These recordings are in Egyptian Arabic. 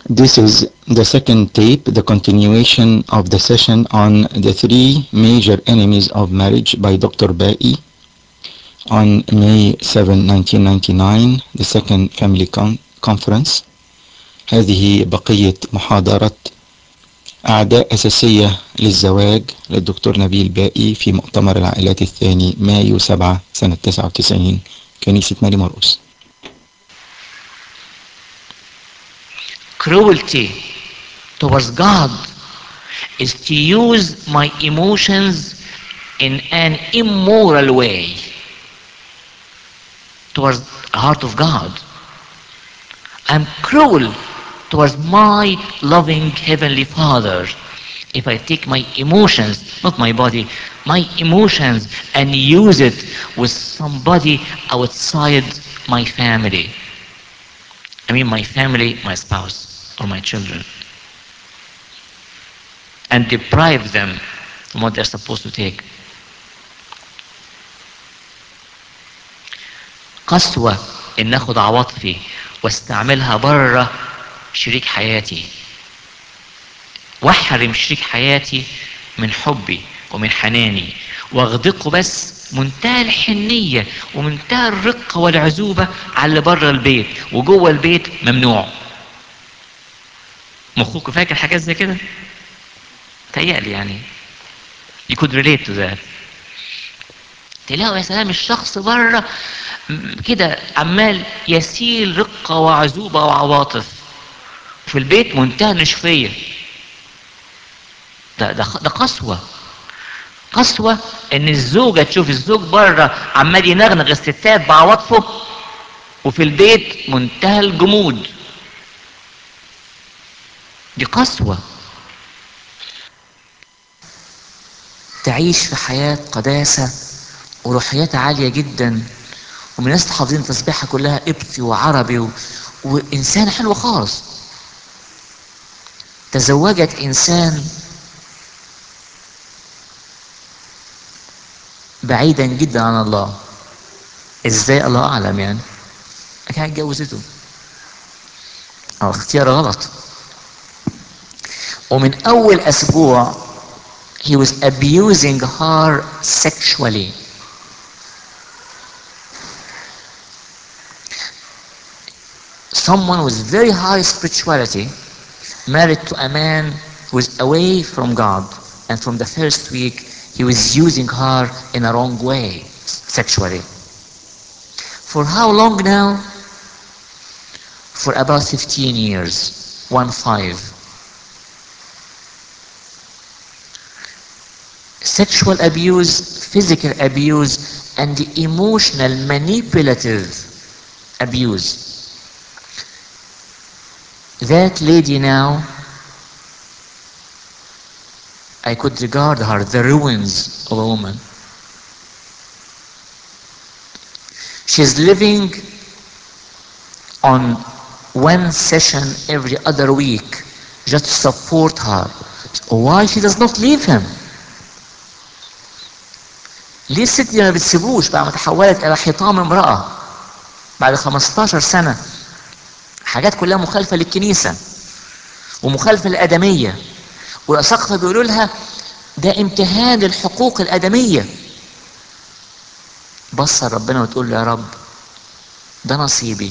This is the second tape, the continuation of the session on the three major enemies of marriage by Dr. Bai on May 7, 1999, the second family con- conference. هذه بقية محاضرة أعداء أساسية للزواج للدكتور نبيل بائي في مؤتمر العائلات الثاني مايو 7 سنة 99 كنيسة ماري مرقس cruelty towards God is to use my emotions in an immoral way towards the heart of God. I'm cruel towards my loving Heavenly Father if I take my emotions, not my body, my emotions and use it with somebody outside my family. I mean my family, my spouse, or my children. And deprive them from what they're supposed to take. قسوة ان اخد عواطفي واستعملها بره شريك حياتي واحرم شريك حياتي من حبي ومن حناني واغدقه بس منتهى الحنية ومنتهى الرقة والعزوبة على اللي بره البيت وجوه البيت ممنوع مخكم فاكر حاجات زي كده تهيألي يعني you could relate to that تلاقوا يا سلام الشخص بره كده عمال يسيل رقة وعزوبة وعواطف في البيت منتهى النشفية ده ده ده قسوة قسوة ان الزوجة تشوف الزوج بره عمال ينغنغ الستات بعواطفه وفي البيت منتهى الجمود دي قسوة تعيش في حياة قداسة وروحيات عالية جدا ومن ناس حافظين تسبيحها كلها قبطي وعربي و... وإنسان حلو خالص تزوجت إنسان بعيدا جدا عن الله ازاي الله اعلم يعني كانت اتجوزته او اختيار غلط ومن اول اسبوع he was abusing her sexually someone with very high spirituality married to a man who was away from God and from the first week he was using her in a wrong way sexually for how long now for about 15 years one five sexual abuse physical abuse and emotional manipulative abuse that lady now I could regard her the ruins of a woman. She's living on one session every other week just to support her. Why she does not leave him? ليه الست دي ما بتسيبوش بعد ما تحولت الى حطام امرأة بعد 15 سنة حاجات كلها مخالفة للكنيسة ومخالفة للآدمية والأساقفة بيقولوا لها ده امتهان للحقوق الآدمية بص ربنا وتقول له يا رب ده نصيبي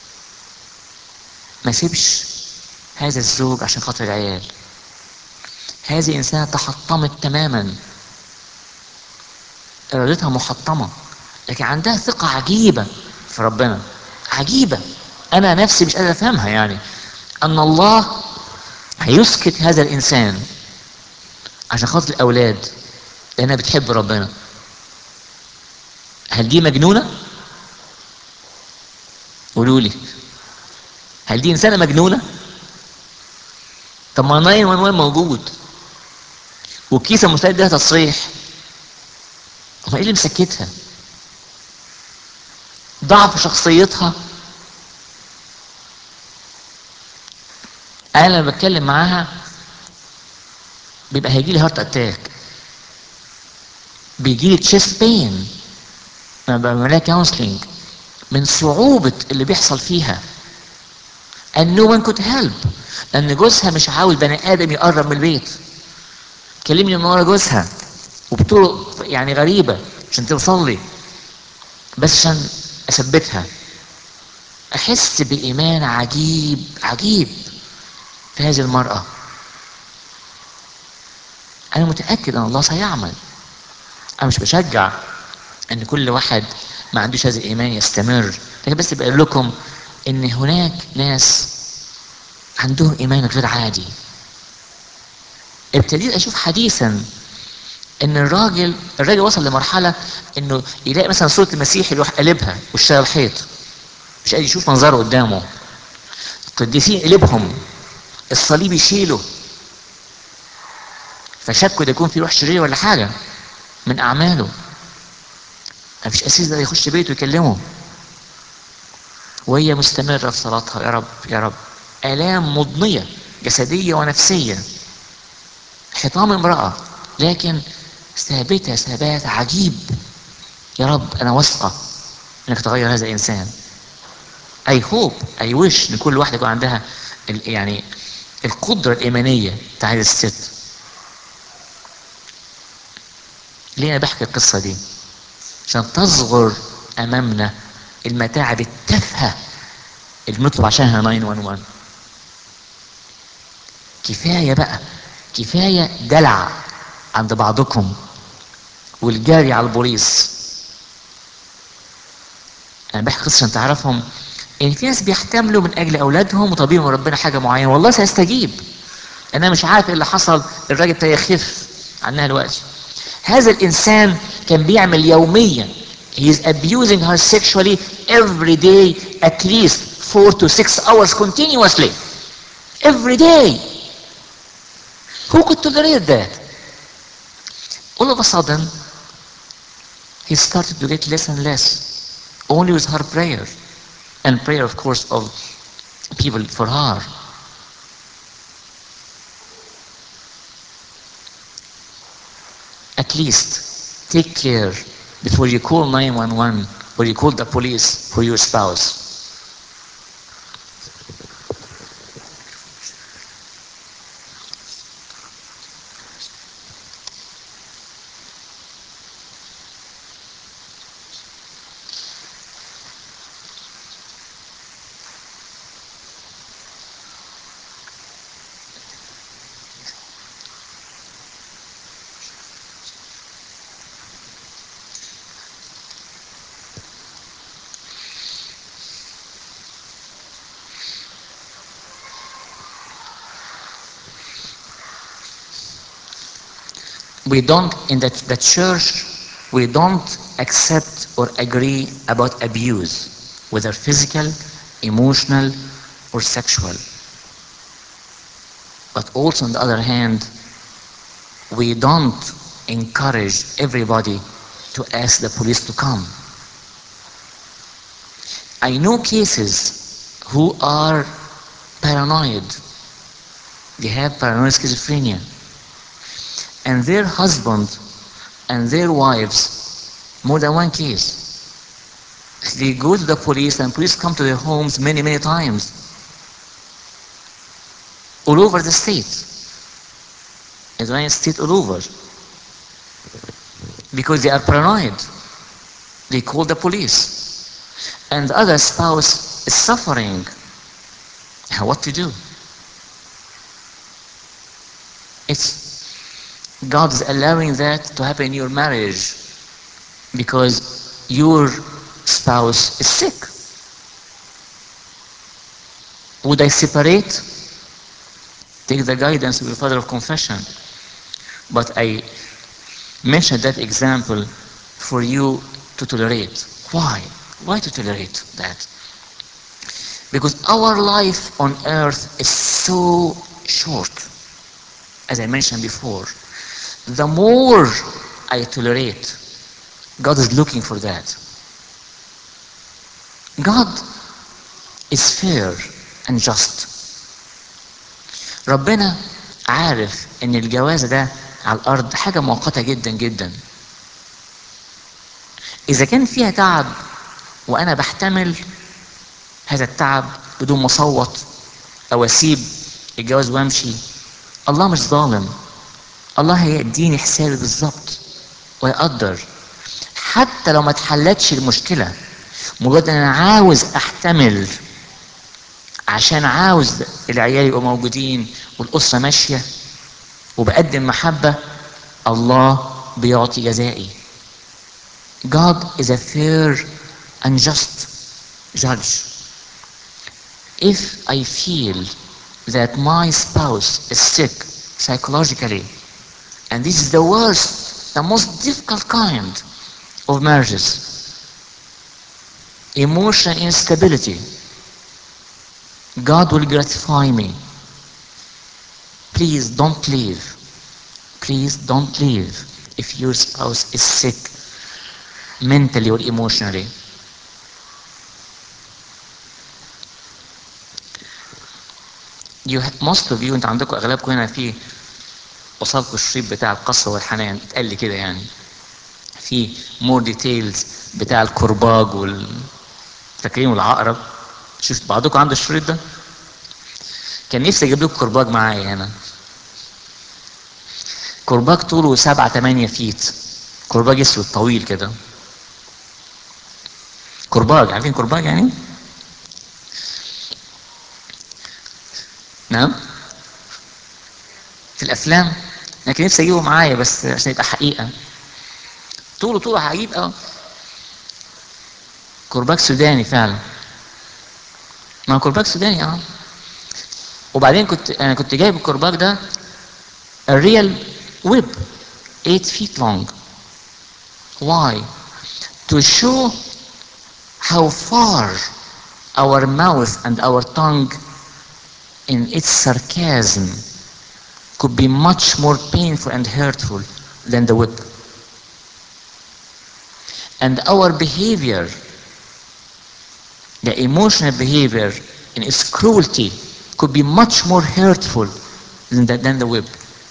ما سيبش هذا الزوج عشان خاطر العيال هذه إنسانة تحطمت تماما إرادتها محطمة لكن عندها ثقة عجيبة في ربنا عجيبة أنا نفسي مش قادر أفهمها يعني أن الله هيسكت هذا الإنسان عشان خاطر الأولاد لأنها بتحب ربنا هل دي مجنونة؟ قولوا لي هل دي إنسانة مجنونة؟ طب ما 911 موجود والكيسة المستعد لها تصريح هو ايه اللي مسكتها؟ ضعف شخصيتها انا لما بتكلم معاها بيبقى هيجي لي هارت اتاك بيجي لي تشيست بين لما بعمل لها كونسلنج من صعوبة اللي بيحصل فيها and no one could help لان جوزها مش عاوز بني ادم يقرب من البيت كلمني من ورا جوزها وبطرق يعني غريبه عشان توصل لي بس عشان اثبتها احس بايمان عجيب عجيب في هذه المراه انا متاكد ان الله سيعمل انا مش بشجع ان كل واحد ما عندوش هذا الايمان يستمر لكن بس بقول لكم ان هناك ناس عندهم ايمان غير عادي ابتديت اشوف حديثا ان الراجل الراجل وصل لمرحله انه يلاقي مثلا صوره المسيح يروح قلبها وشها الحيط مش قادر يشوف منظره قدامه القديسين قلبهم الصليب يشيله فشكوا ده يكون في روح شرير ولا حاجه من اعماله مفيش قسيس ده يخش بيته يكلمه وهي مستمره في صلاتها يا رب يا رب الام مضنيه جسديه ونفسيه حطام امراه لكن ثابته ثبات عجيب يا رب انا واثقه انك تغير هذا الانسان اي هوب اي وش ان كل واحده يكون عندها ال- يعني القدره الايمانيه بتاع هذه الست ليه انا بحكي القصه دي عشان تصغر امامنا المتاعب التافهه اللي بنطلب عشانها 911 كفايه بقى كفايه دلع عند بعضكم والجري على البوليس انا بحكي قصه عشان تعرفهم ان في ناس بيحتملوا من اجل اولادهم وطبيب من ربنا حاجه معينه والله سيستجيب انا مش عارف ايه اللي حصل الراجل ابتدى يخف عنها دلوقتي هذا الانسان كان بيعمل يوميا he is abusing her sexually every day at least four to six hours continuously every day who could tolerate that all of a sudden he started to get less and less only with her prayer and prayer of course of people for her at least take care before you call 911 or you call the police for your spouse we don't in the, the church we don't accept or agree about abuse whether physical emotional or sexual but also on the other hand we don't encourage everybody to ask the police to come i know cases who are paranoid they have paranoid schizophrenia and their husband and their wives more than one case they go to the police and police come to their homes many many times all over the state in the United States all over because they are paranoid they call the police and the other spouse is suffering what to do it's God is allowing that to happen in your marriage because your spouse is sick. Would I separate? Take the guidance of your father of confession. But I mentioned that example for you to tolerate. Why? Why to tolerate that? Because our life on earth is so short, as I mentioned before the more I tolerate, God is looking for that. God is fair and just. ربنا عارف ان الجواز ده على الارض حاجة مؤقتة جدا جدا. اذا كان فيها تعب وانا بحتمل هذا التعب بدون ما اصوت او اسيب الجواز وامشي الله مش ظالم الله هيديني حسابي بالظبط ويقدر حتى لو ما اتحلتش المشكلة مجرد ان انا عاوز احتمل عشان عاوز العيال يبقوا موجودين والاسرة ماشية وبقدم محبة الله بيعطي جزائي God is a fair and just judge. If I feel that my spouse is sick psychologically, and this is the worst, the most difficult kind of marriages, emotional instability, God will gratify me. Please don't leave. Please don't leave if your spouse is sick mentally or emotionally. You ha- most of you انت عندكم اغلبكم هنا في قصادكم الشريط بتاع القسوة والحنان اتقال لي كده يعني في مور ديتيلز بتاع الكرباج وال فاكرين والعقرب شفت بعضكم عنده الشريط ده كان نفسي اجيب لكم كرباج معايا هنا كرباج طوله سبعة تمانية فيت كرباج اسود طويل كده كرباج عارفين كرباج يعني نعم في الافلام لكن نفسي اجيبه معايا بس عشان يبقى حقيقه طوله طوله عجيب اه كرباج سوداني فعلا ما هو كرباج سوداني اه وبعدين كنت انا كنت جايب الكرباج ده الريال ويب 8 feet long why to show how far our mouth and our tongue in its sarcasm could be much more painful and hurtful than the whip. And our behavior, the emotional behavior in its cruelty, could be much more hurtful than the, than the whip.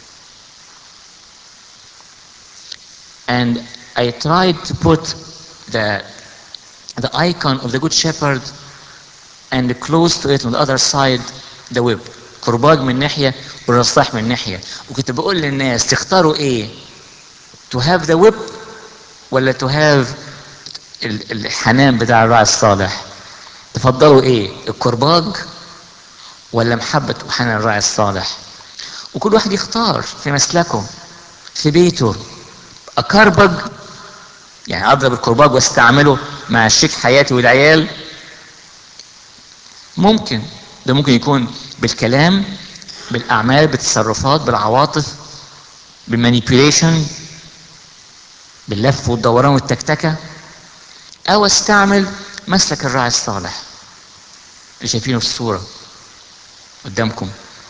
And I tried to put the, the icon of the Good Shepherd and close to it on the other side the whip كرباج من ناحية والرصاح من ناحية وكنت بقول للناس تختاروا ايه to have the whip ولا to have ال- الحنان بتاع الراعي الصالح تفضلوا ايه الكرباج ولا محبة وحنان الراعي الصالح وكل واحد يختار في مسلكه في بيته اكربج يعني اضرب الكرباج واستعمله مع شريك حياتي والعيال ممكن ده ممكن يكون بالكلام بالاعمال بالتصرفات بالعواطف بالمانيبيوليشن باللف والدوران والتكتكه او استعمل مسلك الراعي الصالح اللي شايفينه في الصوره قدامكم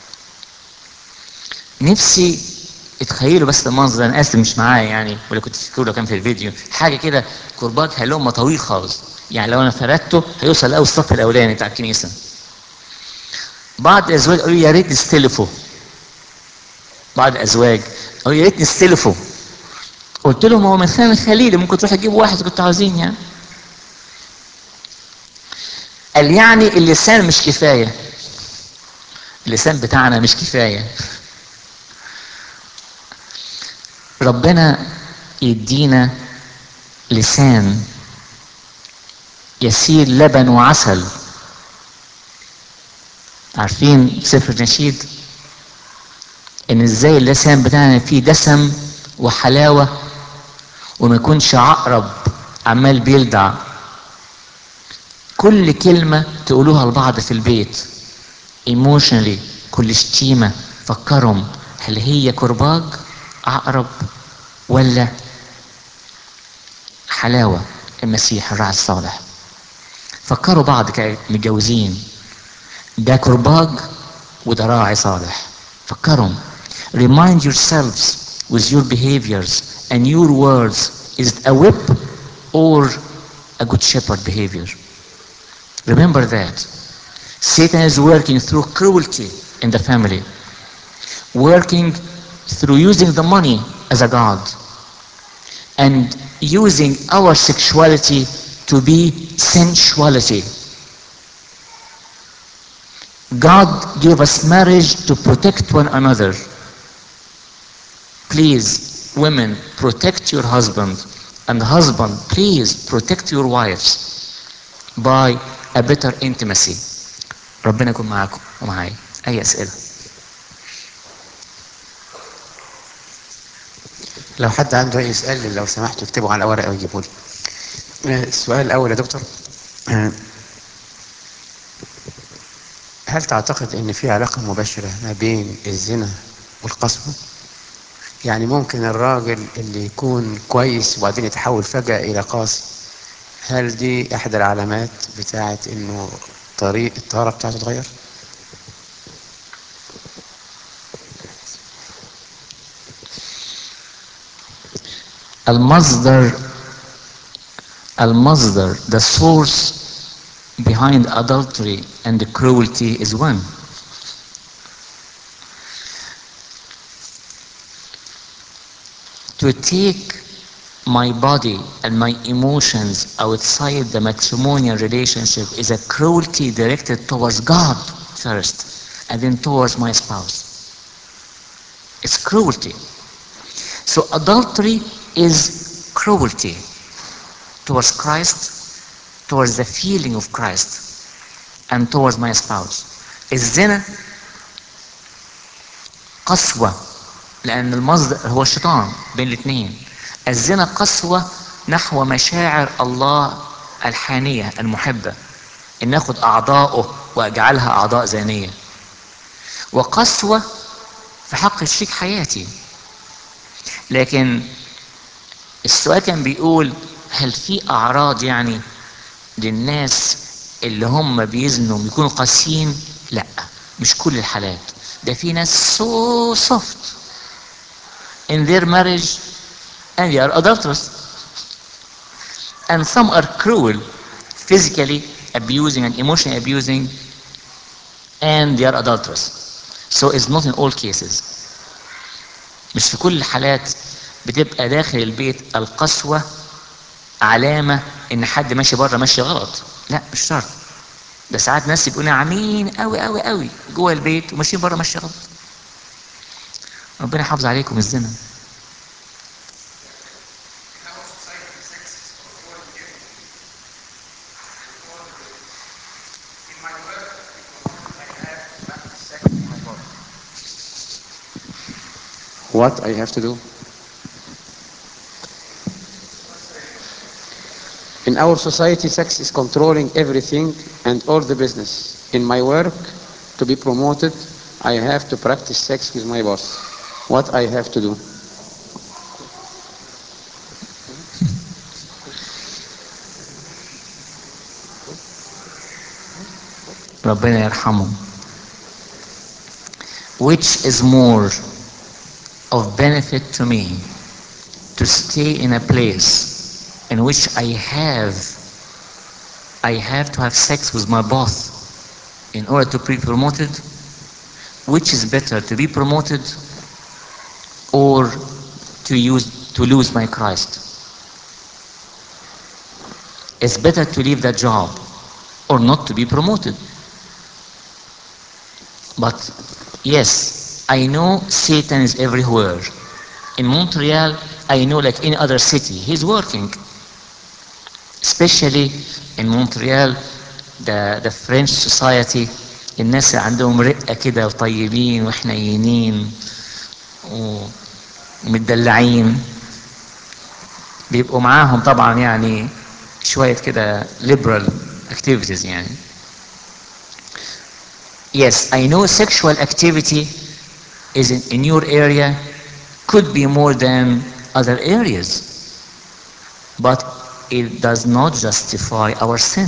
نفسي اتخيلوا بس المنظر انا اسف مش معايا يعني ولا كنت تفكروا لو كان في الفيديو حاجه كده كرباج هلومه طويل خالص يعني لو انا فردته هيوصل لاول الصف الاولاني بتاع الكنيسه بعض الازواج قالوا لي يا ريت نستلفه بعض الازواج قالوا يا ريت نستلفه قلت لهم هو مثال الخليل ممكن تروح تجيب واحد إذا كنتوا عاوزين يعني قال يعني اللسان مش كفايه اللسان بتاعنا مش كفايه ربنا يدينا لسان يسير لبن وعسل عارفين سفر النشيد ان ازاي اللسان بتاعنا فيه دسم وحلاوة وما يكونش عقرب عمال بيلدع كل كلمة تقولوها لبعض في البيت ايموشنالي كل شتيمة فكرهم هل هي كرباج عقرب ولا حلاوة المسيح الراعي الصالح فكروا بعض كمتجوزين ده كرباج وده راعي صالح فكروا remind yourselves with your behaviors and your words is it a whip or a good shepherd behavior remember that Satan is working through cruelty in the family working through using the money as a god and using our sexuality to be sensuality God gave us marriage to protect one another. Please, women, protect your husband. And husband, please protect your wives by a better intimacy. ربنا يكون معاكم ومعايا. أي أسئلة؟ لو حد عنده اي سؤال لو سمحتوا اكتبوا على ورقه ويجيبوا لي آه، السؤال الاول يا دكتور آه، هل تعتقد ان في علاقه مباشره ما بين الزنا والقسوه يعني ممكن الراجل اللي يكون كويس وبعدين يتحول فجاه الى قاسي هل دي احدى العلامات بتاعه انه طريق الطهاره بتاعته اتغير المصدر المصدر the source behind adultery and the cruelty is one to take my body and my emotions outside the matrimonial relationship is a cruelty directed towards God first and then towards my spouse. It's cruelty. So adultery is cruelty towards Christ, towards the feeling of Christ, and towards my spouse. الزنا قسوة لأن المصدر هو الشيطان بين الاثنين الزنا قسوة نحو مشاعر الله الحانية المحبة إن ناخد أعضاؤه وأجعلها أعضاء زانية وقسوة في حق شريك حياتي لكن السؤال كان بيقول هل في أعراض يعني للناس اللي هم بيزنوا بيكونوا قاسيين لا مش كل الحالات ده في ناس so soft in their marriage and they are adulterous and some are cruel physically abusing and emotionally abusing and they are adulterous so it's not in all cases مش في كل الحالات بتبقى داخل البيت القسوة علامة ان حد ماشي بره ماشي غلط لا مش شرط ده ساعات ناس يبقوا ناعمين قوي قوي قوي جوه البيت وماشيين بره ماشي غلط ربنا يحافظ عليكم الزنا What I have to do? In our society, sex is controlling everything and all the business. In my work, to be promoted, I have to practice sex with my boss. What I have to do? ربنا يرحمه which is more of benefit to me to stay in a place in which I have I have to have sex with my boss in order to be promoted which is better to be promoted or to use to lose my Christ it's better to leave that job or not to be promoted but yes, I know Satan is everywhere. In Montreal, I know like any other city, he's working. Especially in Montreal, the, the French society, الناس عندهم رقة كده وطيبين وحنينين ومدلعين بيبقوا معاهم طبعا يعني شوية كده liberal activities يعني Yes, I know sexual activity is in, in your area could be more than other areas. But it does not justify our sin.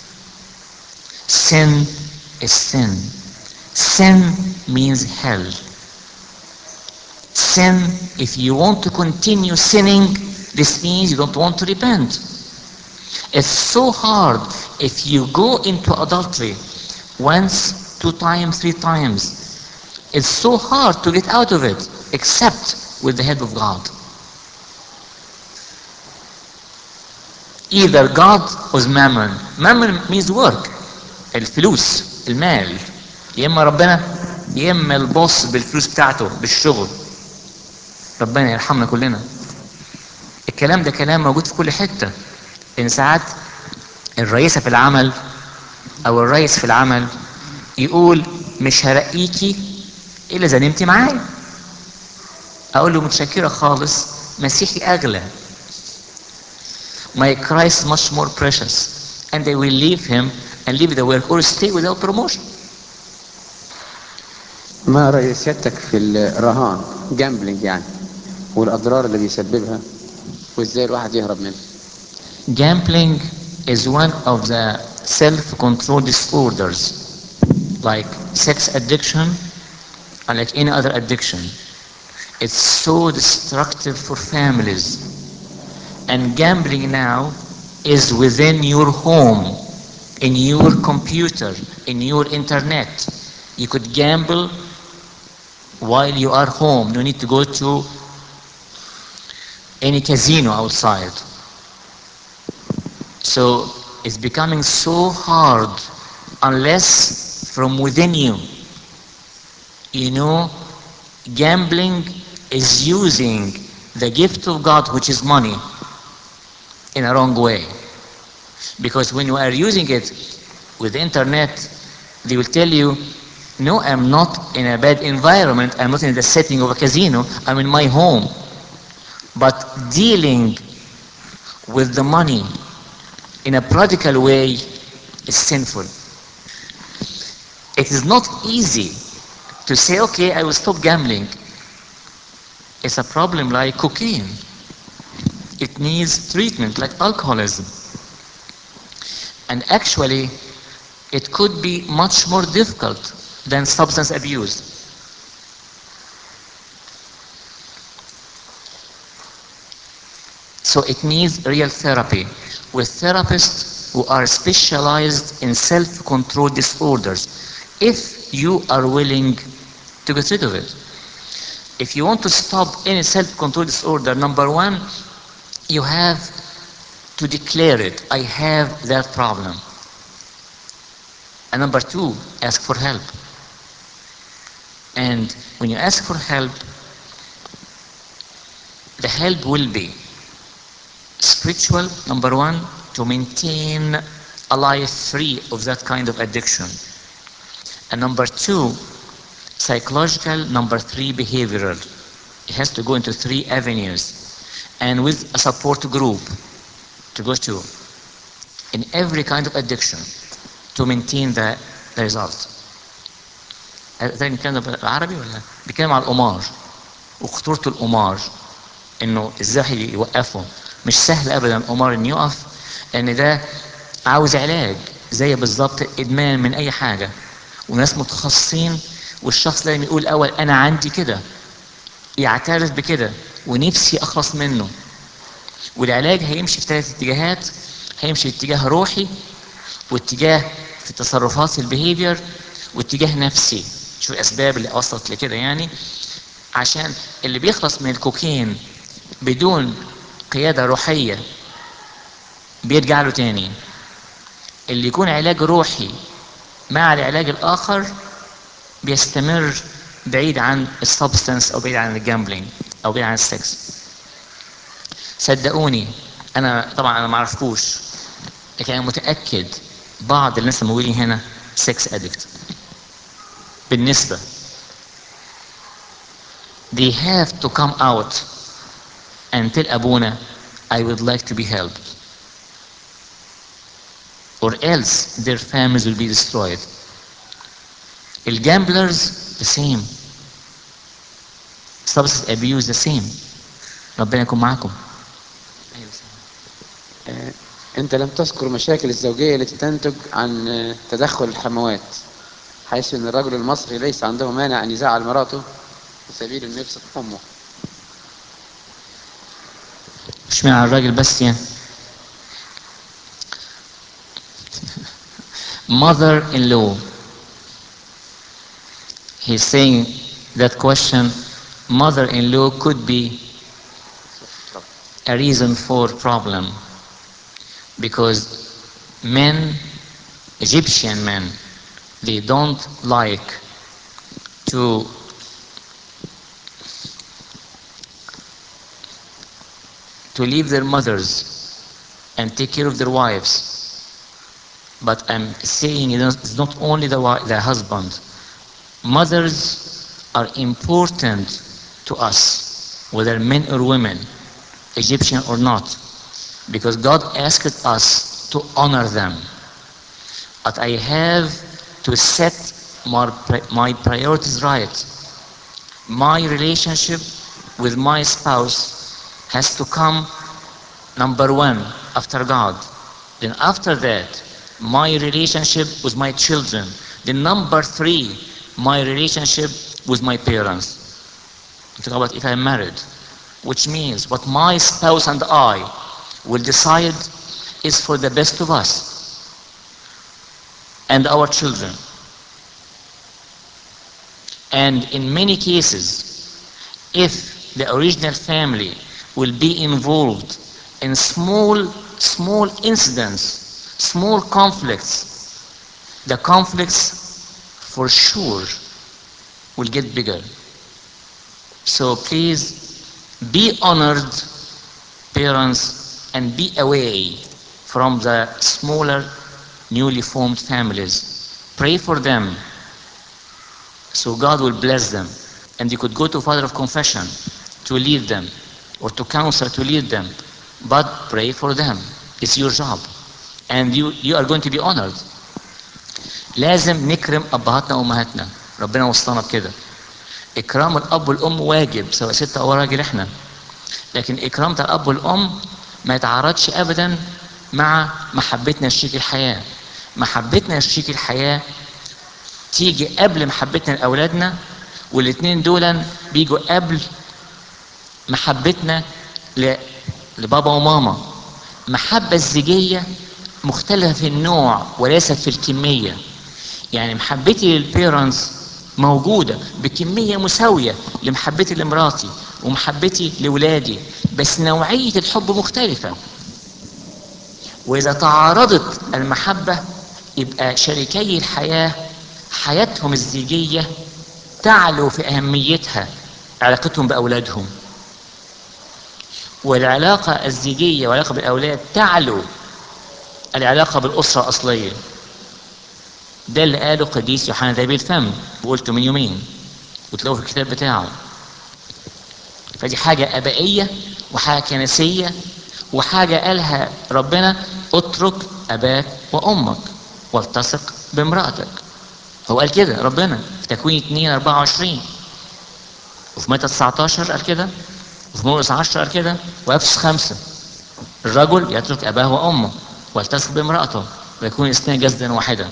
Sin is sin. Sin means hell. Sin, if you want to continue sinning, this means you don't want to repent. It's so hard if you go into adultery once, two times, three times. It's so hard to get out of it, except with the help of God. Either God or Mammon. Mammon means work. الفلوس, المال. يا اما ربنا يا اما البوس بالفلوس بتاعته بالشغل ربنا يرحمنا كلنا الكلام ده كلام موجود في كل حته ان ساعات الرئيسه في العمل او الرئيس في العمل يقول مش هرقيكي الا اذا نمتي معايا اقول له متشكره خالص مسيحي اغلى my Christ much more precious and they will leave him and leave the work or stay without promotion ما رأي سيادتك في الرهان جامبلينج يعني والأضرار اللي بيسببها وإزاي الواحد يهرب منها Gambling is one of the self-control disorders, like sex addiction and like any other addiction. It's so destructive for families. And gambling now is within your home, in your computer, in your internet. You could gamble while you are home. No need to go to any casino outside. So it's becoming so hard unless from within you. You know, gambling is using the gift of God, which is money, in a wrong way. Because when you are using it with the internet, they will tell you, no, I'm not in a bad environment. I'm not in the setting of a casino. I'm in my home. But dealing with the money in a practical way is sinful. It is not easy to say, okay, I will stop gambling. It's a problem like cocaine. It needs treatment like alcoholism. And actually, it could be much more difficult than substance abuse. So it needs real therapy with therapists who are specialized in self-control disorders if you are willing to get rid of it. If you want to stop any self-control disorder, number one, you have to declare it. I have that problem. And number two, ask for help. And when you ask for help, the help will be spiritual, number one, to maintain a life free of that kind of addiction. And number two, psychological, number three, behavioral. It has to go into three avenues. And with a support group to go to in every kind of addiction to maintain the, the result. ده بنتكلم بالعربي ولا بيتكلم على القمار وخطورة القمار انه ازاي يوقفه مش سهل ابدا القمار انه يقف لان ده عاوز علاج زي بالظبط ادمان من اي حاجه وناس متخصصين والشخص لازم يقول اول انا عندي كده يعترف بكده ونفسي اخلص منه والعلاج هيمشي في ثلاث اتجاهات هيمشي اتجاه روحي واتجاه في تصرفات في البيهيفير واتجاه نفسي شو الاسباب اللي وصلت لكده يعني عشان اللي بيخلص من الكوكين بدون قيادة روحية بيرجع له تاني اللي يكون علاج روحي مع العلاج الآخر بيستمر بعيد عن السبستنس أو بعيد عن الجامبلينج أو بعيد عن السكس صدقوني أنا طبعا أنا ما أعرفكوش لكن أنا متأكد بعض الناس الموجودين هنا سكس أدكت بالنسبة they have to come out and tell Abuna, I would like to be helped. Or else their families will be destroyed. The gamblers, the same. Substance abuse, the same. ربنا يكون معكم. آه، أنت لم تذكر مشاكل الزوجية التي تنتج عن آه، تدخل الحموات حيث أن الرجل المصري ليس عنده مانع أن يزعل مراته في سبيل أن يبسط أمه مش مع الراجل بس يعني. Mother-in-law. He's saying that question, mother-in-law could be a reason for problem because men, Egyptian men, they don't like to to leave their mothers and take care of their wives. But I'm saying it is it's not only the, wi- the husband. Mothers are important to us, whether men or women, Egyptian or not, because God asked us to honor them. But I have to set my, pri- my priorities right. My relationship with my spouse has to come number one after God. Then after that, my relationship with my children. Then number three, my relationship with my parents. I'm talking about if I'm married, which means what my spouse and I will decide is for the best of us and our children. And in many cases, if the original family will be involved in small, small incidents, small conflicts, the conflicts for sure will get bigger. So please be honored, parents, and be away from the smaller, newly formed families. Pray for them so God will bless them. And you could go to Father of Confession to lead them or to counselor to lead them. But pray for them. It's your job. And you, you are going to be honored. لازم نكرم أبهاتنا وأمهاتنا. ربنا وصانا بكده. إكرام الأب والأم واجب سواء ست أو راجل إحنا. لكن إكرام الأب والأم ما يتعارضش أبدا مع محبتنا لشريك الحياة. محبتنا لشريك الحياة تيجي قبل محبتنا لاولادنا والاثنين دول بيجوا قبل محبتنا ل... لبابا وماما محبة الزيجية مختلفة في النوع وليست في الكمية يعني محبتي للبيرنتس موجودة بكمية مساوية لمحبتي لمراتي ومحبتي لولادي بس نوعية الحب مختلفة وإذا تعارضت المحبة يبقى شريكي الحياة حياتهم الزيجية تعلو في أهميتها علاقتهم بأولادهم والعلاقة الزيجية والعلاقة بالأولاد تعلو العلاقة بالأسرة الأصلية ده اللي قاله قديس يوحنا ذهبي الفم وقلته من يومين وتلاقوه في الكتاب بتاعه فدي حاجة أبائية وحاجة كنسية وحاجة قالها ربنا اترك أباك وأمك والتصق بامرأتك هو قال كده ربنا في تكوين 2 24 وفي متى 19 قال كده وفي مرقس 10 قال كده وافس 5 الرجل يترك اباه وامه والتصق بامراته ويكون اثنين جسدا واحدا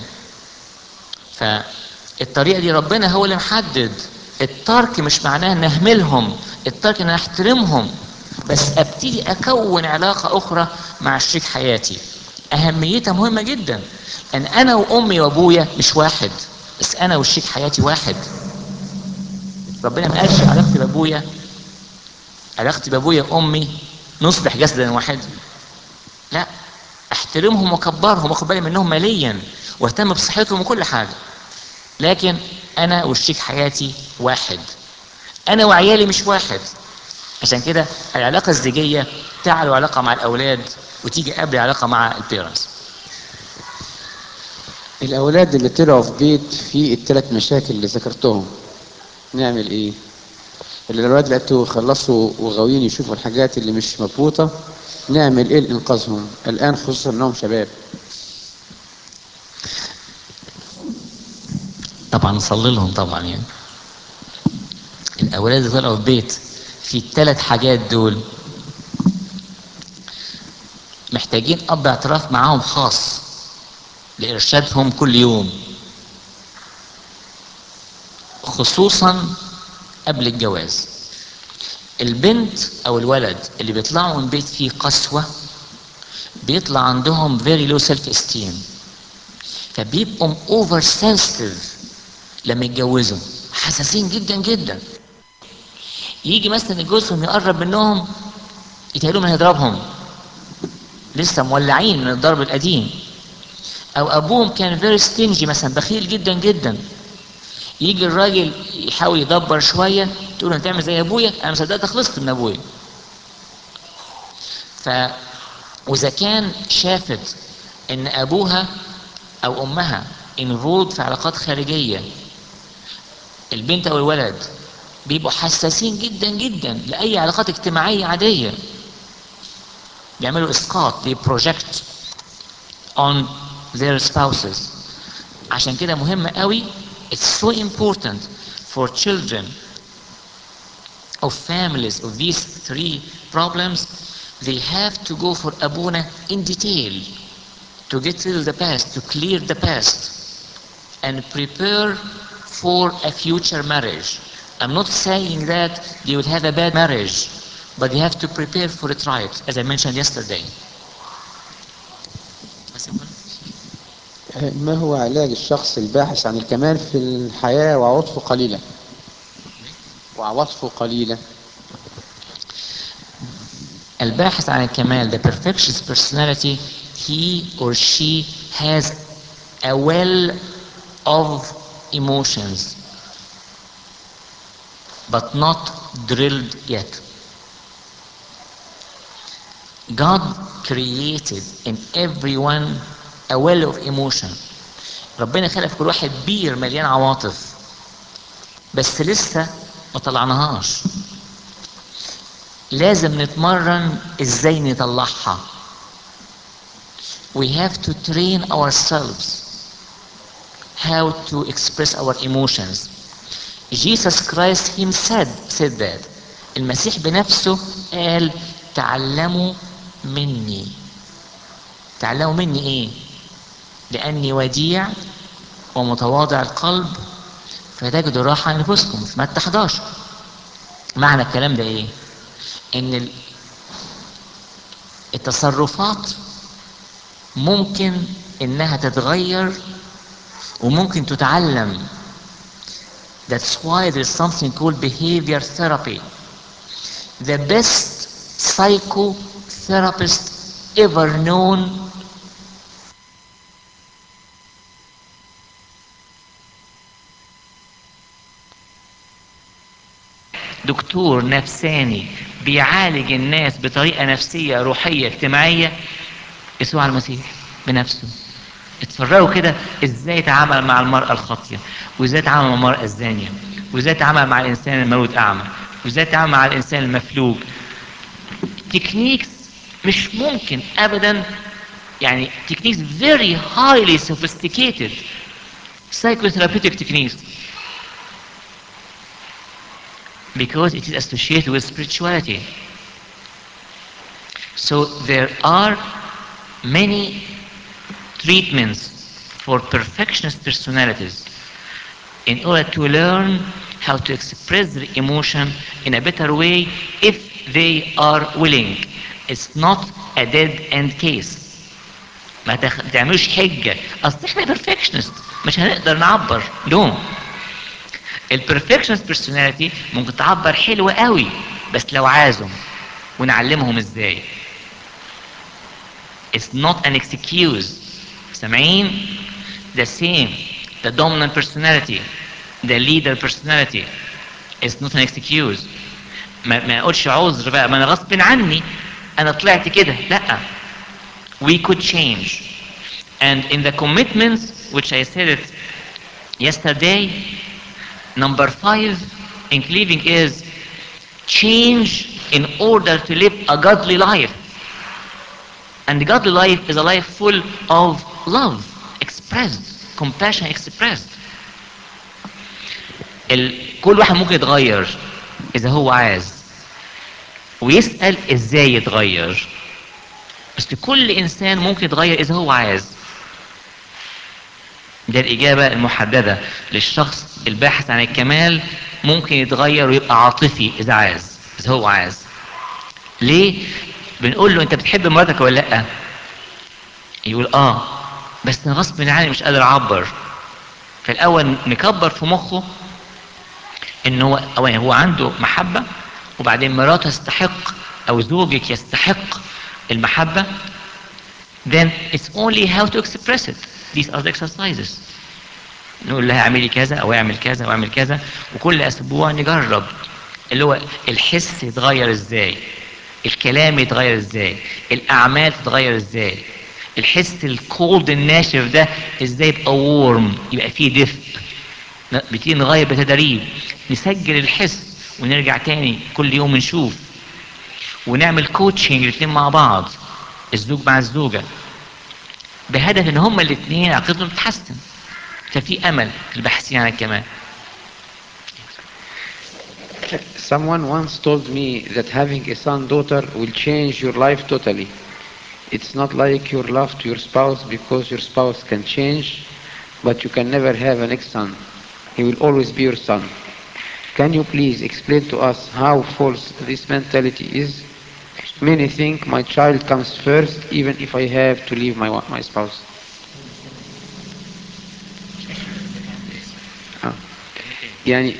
فالطريقه دي ربنا هو اللي محدد الترك مش معناه نهملهم الترك ان احترمهم بس ابتدي اكون علاقه اخرى مع شريك حياتي اهميتها مهمه جدا ان انا وامي وابويا مش واحد بس انا وشريك حياتي واحد ربنا ما قالش علاقتي بابويا علاقتي بابويا وامي نصبح جسدا واحدا لا احترمهم وكبرهم واخد بالي منهم ماليا واهتم بصحتهم وكل حاجه لكن انا وشريك حياتي واحد انا وعيالي مش واحد عشان كده العلاقه الزيجيه تعلو علاقه مع الاولاد وتيجي قبل علاقه مع البيرنتس الأولاد اللي طلعوا في بيت فيه الثلاث مشاكل اللي ذكرتهم نعمل إيه؟ اللي الأولاد لقيتوا خلصوا وغاويين يشوفوا الحاجات اللي مش مظبوطة نعمل إيه لإنقاذهم؟ الآن خصوصا إنهم شباب طبعا نصلي لهم طبعا يعني الاولاد اللي طلعوا في بيت في الثلاث حاجات دول محتاجين اب اعتراف معاهم خاص لارشادهم كل يوم خصوصا قبل الجواز البنت او الولد اللي بيطلعوا من بيت فيه قسوه بيطلع عندهم very low self esteem فبيبقوا اوفر سنسيتيف لما يتجوزوا حساسين جدا جدا يجي مثلا جوزهم يقرب منهم يتهيألهم هيضربهم لسه مولعين من الضرب القديم او ابوهم كان فيري ستينجي مثلا بخيل جدا جدا يجي الراجل يحاول يدبر شويه تقول له انت تعمل زي ابويا انا مصدقت خلصت من ابويا ف واذا كان شافت ان ابوها او امها انفولد في علاقات خارجيه البنت او الولد بيبقوا حساسين جدا جدا لاي علاقات اجتماعيه عاديه بيعملوا اسقاط they project on their spouses عشان كده مهم قوي it's so important for children of families of these three problems they have to go for abuna in detail to get rid of the past to clear the past and prepare for a future marriage i'm not saying that they will have a bad marriage but they have to prepare for it right as i mentioned yesterday ما هو علاج الشخص الباحث عن الكمال في الحياة وعواطفه قليلة وعواطفه قليلة الباحث عن الكمال the perfectionist personality he or she has a well of emotions but not drilled yet God created in everyone a well of emotion ربنا خلق في كل واحد بير مليان عواطف بس لسه ما طلعناهاش لازم نتمرن ازاي نطلعها we have to train ourselves how to express our emotions Jesus Christ himself said that المسيح بنفسه قال تعلموا مني تعلموا مني ايه لاني وديع ومتواضع القلب فتجدوا راحة لنفوسكم في متى 11 معنى الكلام ده ايه ان ال- التصرفات ممكن انها تتغير وممكن تتعلم That's why there's something called behavior therapy. The best psychotherapist ever known دكتور نفساني بيعالج الناس بطريقة نفسية روحية اجتماعية يسوع المسيح بنفسه اتفرجوا كده ازاي يتعامل مع المرأة الخاطية وازاي يتعامل مع المرأة الزانية وازاي يتعامل مع الانسان المولود اعمى وازاي يتعامل مع الانسان المفلوج تكنيكس مش ممكن ابدا يعني تكنيكس very highly sophisticated psychotherapeutic techniques because it is associated with spirituality. So there are many treatments for perfectionist personalities in order to learn how to express their emotion in a better way if they are willing. It's not a dead end case. ما تخ- تعملوش حجة أصل احنا perfectionist مش هنقدر نعبر no البرفكشنست بيرسوناليتي ممكن تعبر حلو قوي بس لو عازم ونعلمهم ازاي It's not an excuse سامعين the same the dominant personality the leader personality is not an excuse ما, ما اقولش عذر بقى ما انا غصب عني انا طلعت كده لا we could change and in the commitments which I said it yesterday Number five in cleaving is change in order to live a godly life. And the godly life is a life full of love expressed, compassion expressed. ال... كل واحد ممكن يتغير إذا هو عايز ويسأل إزاي يتغير. بس كل إنسان ممكن يتغير إذا هو عايز. ده الإجابة المحددة للشخص الباحث عن الكمال ممكن يتغير ويبقى عاطفي إذا عايز إذا هو عايز ليه؟ بنقول له أنت بتحب مراتك ولا لأ؟ يقول آه بس أنا غصب عني مش قادر أعبر فالأول نكبر في مخه إن هو أولا هو عنده محبة وبعدين مراته تستحق أو زوجك يستحق المحبة then it's only how to express it these are the exercises نقول لها اعملي كذا او اعمل كذا او اعمل كذا وكل اسبوع نجرب اللي هو الحس يتغير ازاي الكلام يتغير ازاي الاعمال تتغير ازاي الحس الكولد الناشف ده ازاي يبقى وورم يبقى فيه دفء بتيجي نغير بتدريب نسجل الحس ونرجع تاني كل يوم نشوف ونعمل كوتشنج الاثنين مع بعض الزوج مع الزوجة بهدف ان هما الاثنين علاقتهم تتحسن ففي امل في الباحثين عن الكمال Someone once told me that having a son daughter will change your life totally. It's not like your love to your spouse because your spouse can change, but you can never have a next son. He will always be your son. Can you please explain to us how false this mentality is? Many think my child comes first even if I have to leave my, wa- my spouse. آه. يعني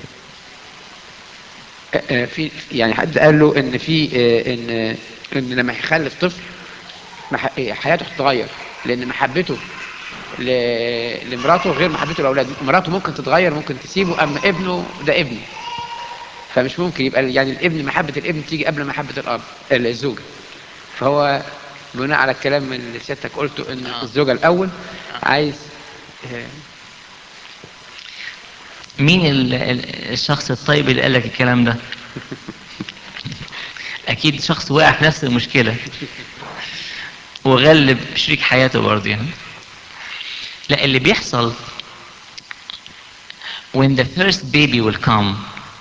آه، آه، في يعني حد قال له ان في آه، ان ان لما يخلف طفل مح- آه، حياته هتتغير لان محبته ل- لمراته غير محبته لاولاده مراته ممكن تتغير ممكن تسيبه اما ابنه ده ابني فمش ممكن يبقى يعني الابن محبه الابن تيجي قبل محبه الاب الزوجه فهو بناء على الكلام اللي سيادتك قلته ان آه. الزوجه الاول عايز آه، مين ال- ال- الشخص الطيب اللي قال لك الكلام ده اكيد شخص واقع في نفس المشكله وغلب شريك حياته برضه يعني لا اللي بيحصل when the first baby will come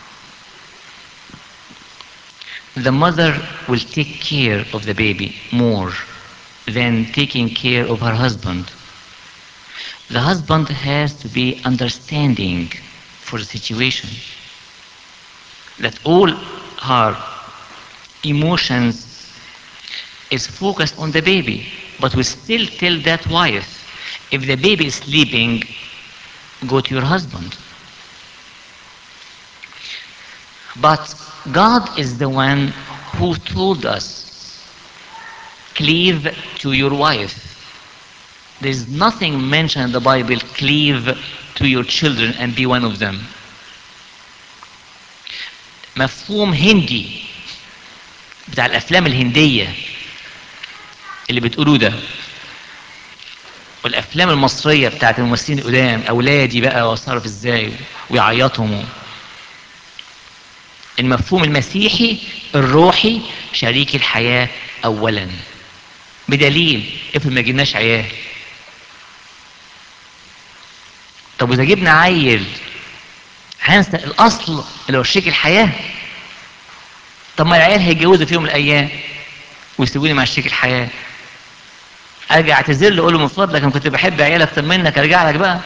the mother will take care of the baby more than taking care of her husband the husband has to be understanding for the situation that all her emotions is focused on the baby but we still tell that wife if the baby is sleeping go to your husband but god is the one who told us cleave to your wife there is nothing mentioned in the bible cleave to your children and be one of them مفهوم هندي بتاع الافلام الهنديه اللي بتقولوه ده والافلام المصريه بتاعت الممثلين القدام اولادي بقى واصرف ازاي ويعيطهم المفهوم المسيحي الروحي شريك الحياه اولا بدليل افرض ما جبناش عيال طب واذا جبنا عيل هنسى الاصل اللي هو شريك الحياه طب ما العيال هيتجوزوا في يوم من الايام ويسيبوني مع شريك الحياه ارجع اعتذر له اقول له من فضلك انا كنت بحب عيالك اكتر منك ارجع لك بقى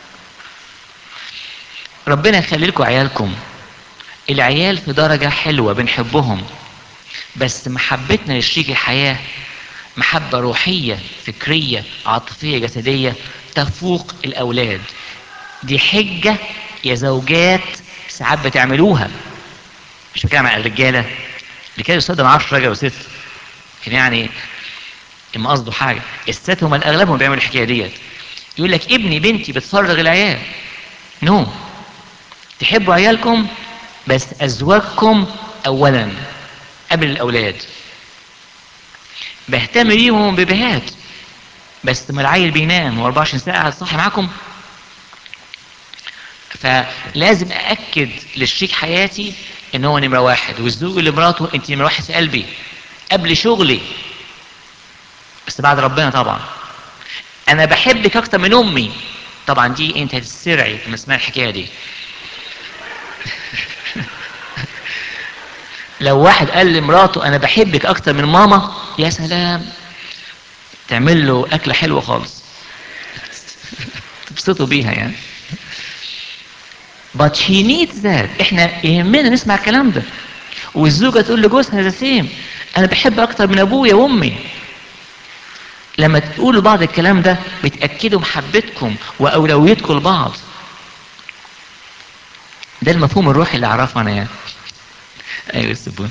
ربنا يخلي لكم عيالكم العيال في درجة حلوة بنحبهم بس محبتنا لشريك الحياة محبة روحية فكرية عاطفية جسدية تفوق الأولاد دي حجة يا زوجات ساعات بتعملوها مش بتكلم عن الرجالة اللي كانوا يصدق ما اعرفش راجل وست كان يعني اما قصده حاجة الستات هم الأغلب هم بيعملوا الحكاية ديت يقول لك ابني بنتي بتفرغ العيال نو تحبوا عيالكم بس أزواجكم أولا قبل الأولاد بهتم بيهم ببهات بس ما العيل بينام و 24 ساعة صاحي معاكم فلازم أأكد لشريك حياتي إن هو نمرة واحد والزوج اللي مراته أنت نمرة واحد في قلبي قبل شغلي بس بعد ربنا طبعا أنا بحبك أكتر من أمي طبعا دي أنت هتسرعي لما تسمعي الحكاية دي لو واحد قال لمراته انا بحبك اكتر من ماما يا سلام تعمل له اكله حلوه خالص تبسطوا بيها يعني but she needs that احنا يهمنا نسمع الكلام ده والزوجه تقول لجوزها ذا سيم انا بحب اكتر من ابويا وامي لما تقولوا بعض الكلام ده بتاكدوا محبتكم واولويتكم لبعض ده المفهوم الروحي اللي اعرفه انا يعني ايوه السبون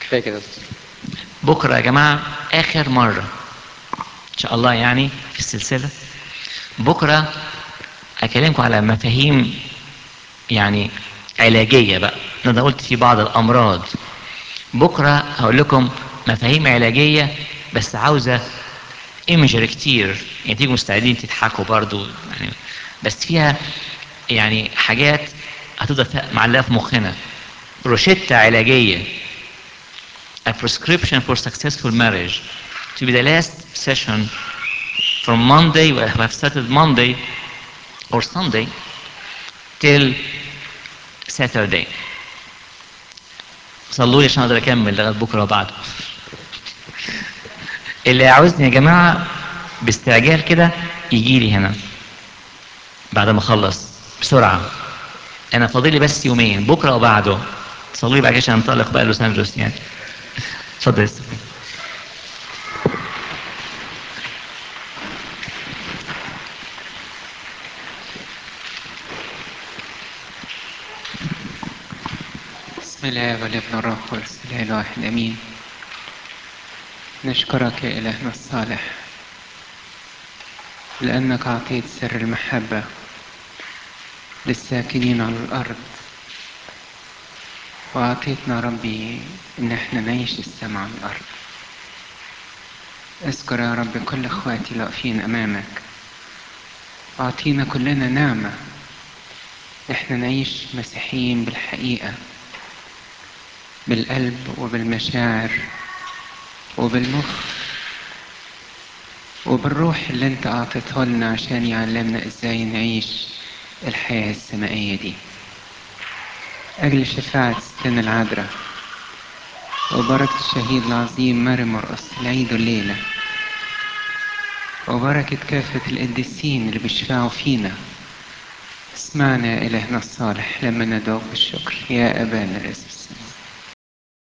كفايه كده يا دكتور بكرة يا جماعة آخر مرة إن شاء الله يعني في السلسلة بكرة أكلمكم على مفاهيم يعني علاجية بقى أنا قلت في بعض الأمراض بكرة هقول لكم مفاهيم علاجية بس عاوزة ايمجر كتير يعني تيجوا مستعدين تضحكوا برضو يعني بس فيها يعني حاجات هتفضل معلقة في مخنا روشتة علاجية a prescription for successful marriage to be the last session from Monday, we have started Monday or Sunday till Saturday. صلوا لي عشان اقدر اكمل لغايه بكره وبعده. اللي عاوزني يا جماعه باستعجال كده يجي لي هنا بعد ما اخلص بسرعه. انا فاضل لي بس يومين بكره وبعده. صلوا لي بعد كده عشان انطلق بقى لوس انجلوس يعني. اتفضل يا سيدي. بسم الله والابن والروح القدس الاله الواحد امين نشكرك يا الهنا الصالح لانك اعطيت سر المحبه للساكنين على الارض واعطيتنا ربي ان احنا نعيش السماء على الارض اذكر يا رب كل اخواتي اللي واقفين امامك اعطينا كلنا نعمه احنا نعيش مسيحيين بالحقيقه بالقلب وبالمشاعر وبالمخ وبالروح اللي انت اعطيته لنا عشان يعلمنا ازاي نعيش الحياة السمائية دي اجل شفاعة ستنا العذراء وبركة الشهيد العظيم ماري مرقص العيد الليلة وبركة كافة القديسين اللي بيشفعوا فينا اسمعنا يا إلهنا الصالح لما ندعوك بالشكر يا أبانا الأسس